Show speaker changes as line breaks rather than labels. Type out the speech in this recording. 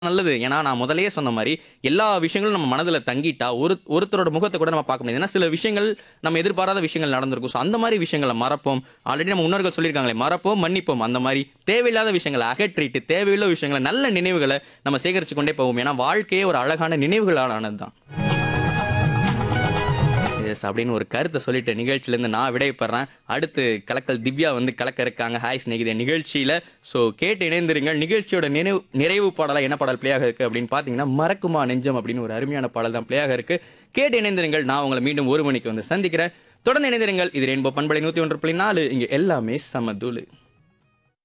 நல்லது. ஏன்னா, நான் முதல்லயே சொன்ன மாரி, எல்லா விஷயங்களும் நம்ம மனதுல தங்கிட்டா, ஒரு ஒருத்தரோட முகத்த கூட நம்ம பார்க்க முடியாது. ஏன்னா, சில விஷயங்கள் நம்ம எதிர்பாராத விஷயங்கள் நடந்திருக்கும். ஸோ, அந்த மாரி விஷயங்கள மறப்போம். ஆல்ரெடி நம்ம முன்னோர்கள் சொல்லியிருக்காங்களே, மறப்போம், மன்னிப்போம். அந்த மாரி தேவையில்லாத விஷயங்கள அகற்றிட்டு, தேவையுள்ள விஷயங்கள, நல்ல நினைவுகள நம்ம சேகரிச்சு கொண்டே போவோம். ஏன்னா, வாழ்க்கையே ஒரு அழகான நினைவுகளால் ஆனது தான். எஸ் அப்படின்னு ஒரு கருத்த சொல்லிட்டு நிகழ்ச்சியிலேருந்து நான் விடைபெறேன். அடுத்து கலக்கல் திவ்யா வந்து கலக்க இருக்காங்க. ஹாய் சிநேகிதே நிகழ்ச்சியில. ஸோ கேட்டு இணைந்திருங்கள். நிகழ்ச்சியோட நினைவு நிறைவு பாடலா என்ன பாடல் ப்ளே ஆக இருக்கு அப்படின்னு பார்த்தீங்கன்னா, மறக்குமா நெஞ்சம் அப்படின்னு ஒரு அருமையான பாடல் தான் ப்ளே ஆக இருக்கு. கேட்டு இணைந்திருங்கள். நான் உங்கள மீண்டும் 1 மணிக்கு வந்து சந்திக்கிறேன். தொடர்ந்து இணைந்திருங்கள். இது ரெயின்போ பண்பலை 101.4 இங்க எல்லாமே சமதூளு.